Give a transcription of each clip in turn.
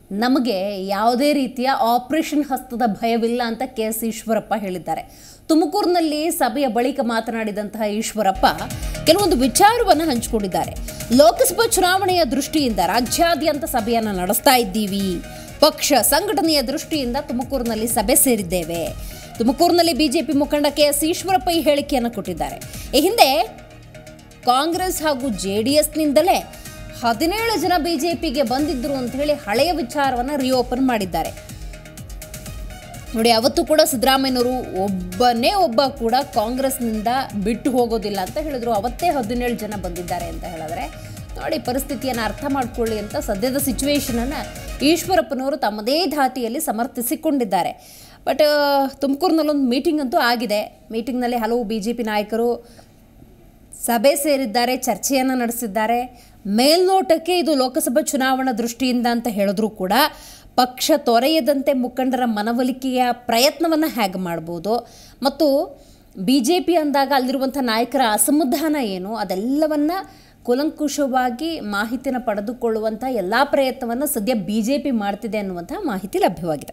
ನಮಗೆ ಯಾವುದೇ ರೀತಿಯ ಆಪರೇಷನ್ ಹಸ್ತದ ಭಯವಿಲ್ಲ ಅಂತ ಕೆ ಎಸ್ ಈಶ್ವರಪ್ಪ ಹೇಳಿದ್ದಾರೆ ತುಮಕೂರಿನಲ್ಲಿ ಸಭೆಯ ಬಳಿಕ ಮಾತನಾಡಿದಂತಹ ಈಶ್ವರಪ್ಪ ಕೆಲವೊಂದು ವಿಚಾರವನ್ನು ಹಂಚಿಕೊಂಡಿದ್ದಾರೆ ಲೋಕಸಭಾ ಚುನಾವಣೆಯ ದೃಷ್ಟಿಯಿಂದ ರಾಜ್ಯಾದ್ಯಂತ ಸಭೆಯನ್ನು ನಡೆಸ್ತಾ ಇದ್ದೀವಿ ಪಕ್ಷ ಸಂಘಟನೆಯ ದೃಷ್ಟಿಯಿಂದ ತುಮಕೂರಿನಲ್ಲಿ ಸಭೆ ಸೇರಿದ್ದೇವೆ ತುಮಕೂರಿನಲ್ಲಿ ಬಿಜೆಪಿ ಮುಖಂಡ ಕೆ ಎಸ್ ಈಶ್ವರಪ್ಪ ಈ ಹೇಳಿಕೆಯನ್ನು ಕೊಟ್ಟಿದ್ದಾರೆ ಈ ಹಿಂದೆ ಕಾಂಗ್ರೆಸ್ ಹಾಗೂ ಜೆ ಡಿ ಎಸ್ನಿಂದಲೇ ಹದಿನೇಳು ಜನ ಬಿಜೆಪಿಗೆ ಬಂದಿದ್ರು ಅಂತ ಹೇಳಿ ಹಳೆಯ ವಿಚಾರವನ್ನು ರಿಓಪನ್ ಮಾಡಿದ್ದಾರೆ ನೋಡಿ ಅವತ್ತು ಕೂಡ ಸಿದ್ದರಾಮಯ್ಯನವರು ಒಬ್ಬನೇ ಒಬ್ಬ ಕೂಡ ಕಾಂಗ್ರೆಸ್ನಿಂದ ಬಿಟ್ಟು ಹೋಗೋದಿಲ್ಲ ಅಂತ ಹೇಳಿದ್ರು ಅವತ್ತೇ ಹದಿನೇಳು ಜನ ಬಂದಿದ್ದಾರೆ ಅಂತ ಹೇಳಿದ್ರೆ ನೋಡಿ ಪರಿಸ್ಥಿತಿಯನ್ನು ಅರ್ಥ ಮಾಡ್ಕೊಳ್ಳಿ ಅಂತ ಸದ್ಯದ ಸಿಚುವೇಶನನ್ನು ಈಶ್ವರಪ್ಪನವರು ತಮ್ಮದೇ ಧಾಟಿಯಲ್ಲಿ ಸಮರ್ಥಿಸಿಕೊಂಡಿದ್ದಾರೆ ಬಟ್ ತುಮಕೂರಿನಲ್ಲೊಂದು ಮೀಟಿಂಗ್ ಅಂತೂ ಆಗಿದೆ ಮೀಟಿಂಗ್ನಲ್ಲಿ ಹಲವು ಬಿ ಜೆ ಪಿ ನಾಯಕರು ಸಭೆ ಸೇರಿದ್ದಾರೆ ಚರ್ಚೆಯನ್ನು ನಡೆಸಿದ್ದಾರೆ ಮೇಲ್ನೋಟಕ್ಕೆ ಇದು ಲೋಕಸಭಾ ಚುನಾವಣಾ ದೃಷ್ಟಿಯಿಂದ ಅಂತ ಹೇಳಿದ್ರು ಕೂಡ ಪಕ್ಷ ತೊರೆಯದಂತೆ ಮುಖಂಡರ ಮನವೊಲಿಕೆಯ ಪ್ರಯತ್ನವನ್ನು ಹೇಗೆ ಮಾಡ್ಬೋದು ಮತ್ತು ಬಿ ಜೆ ಪಿ ಅಂದಾಗ ಅಲ್ಲಿರುವಂಥ ನಾಯಕರ ಅಸಮಾಧಾನ ಏನು ಅದೆಲ್ಲವನ್ನ ಕೂಲಂಕುಷವಾಗಿ ಮಾಹಿತಿನ ಪಡೆದುಕೊಳ್ಳುವಂಥ ಎಲ್ಲ ಪ್ರಯತ್ನವನ್ನು ಸದ್ಯ ಬಿ ಜೆ ಪಿ ಮಾಡ್ತಿದೆ ಅನ್ನುವಂಥ ಮಾಹಿತಿ ಲಭ್ಯವಾಗಿದೆ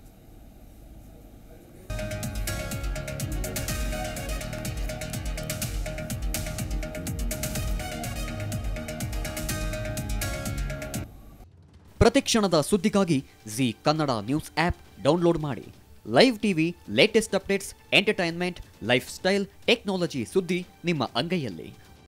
ಪ್ರತಿಕ್ಷಣದ ಸುದ್ದಿಗಾಗಿ Zee Kannada news app download ಮಾಡಿ live TV latest updates entertainment lifestyle technology ಸುದ್ದಿ ನಿಮ್ಮ ಅಂಗೈಯಲ್ಲಿ